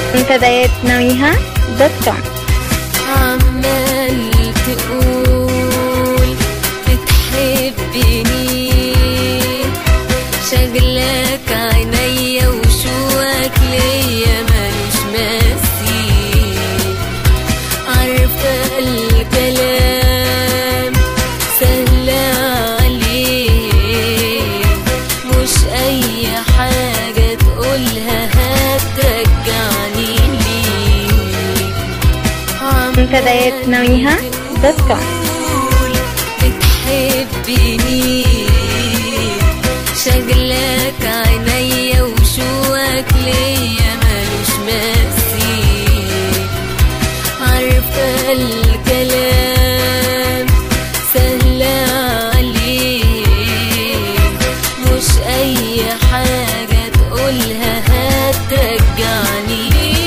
منتديات نويها دوت كوم عمال تقول بتحبني شغلك عينيا وشوك ليا مالوش مثيل عارفة الكلام سهل عليك مش أي حاجة تقولها هترجعني ليك منتديات نويها دوت كوم بتحبني شغلك عينيا وشوك ليا مالوش مثيل عارفة الكلام سهل عليك مش أي حاجة تقولها هترجعني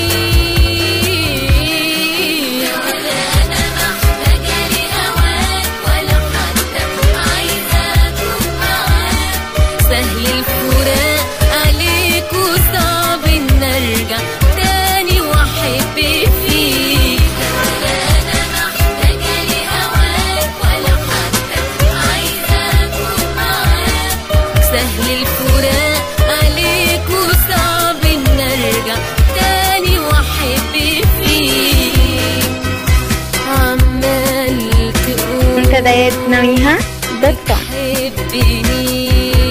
ليك ولا أنا محتاجة لهواك ولا حتى عايزة أكون معاك سهل الفراق عليك وصعب إن أرجع تاني وأحب فيك ولا أنا محتاجة لهواك ولا حتى عايزة أكون معاك سهل الفراق عليك وصعب إن أرجع تاني وأحب فيك عمال تقول منتديات نويها دوت كوم بتحبني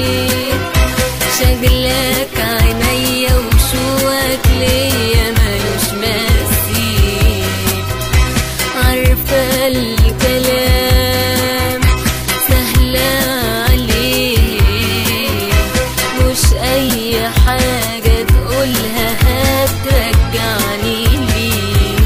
شغلك عينيا وشوك ليا مالوش مثيل عارفة الكلام سهل عليك مش أي حاجة تقولها هترجعني ليك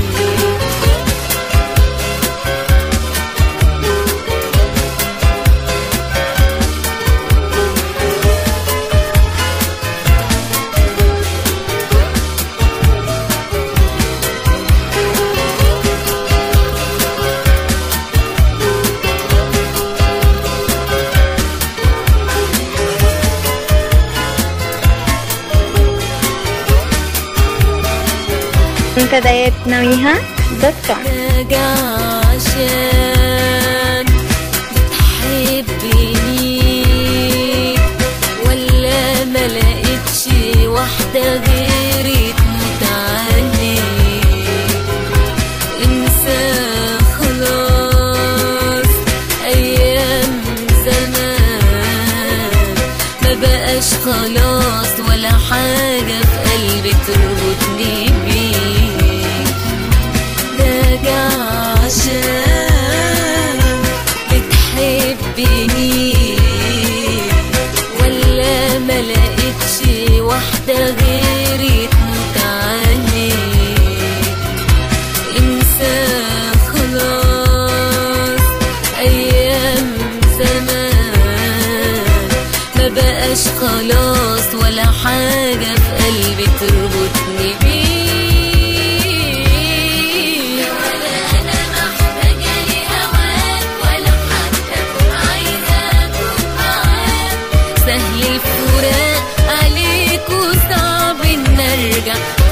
منتديات نويها دوت كوم راجع عشان بتحبني ولا ما لقيتش واحدة غيري تموت عليك انسى خلاص ايام زمان ما بقاش خلاص ولا حاجة في قلبي تربطني بيك راجع عشان بتحبني ولا ما لقيتش واحدة غيري تموت عليك انسى خلاص ايام زمان ما بقاش خلاص ولا حاجة في قلبي تربطني بيك ولا انا محتاجة لهواك ولا حتى عايزة اكون معاك سهل الفراق عليك وصعب ان ارجع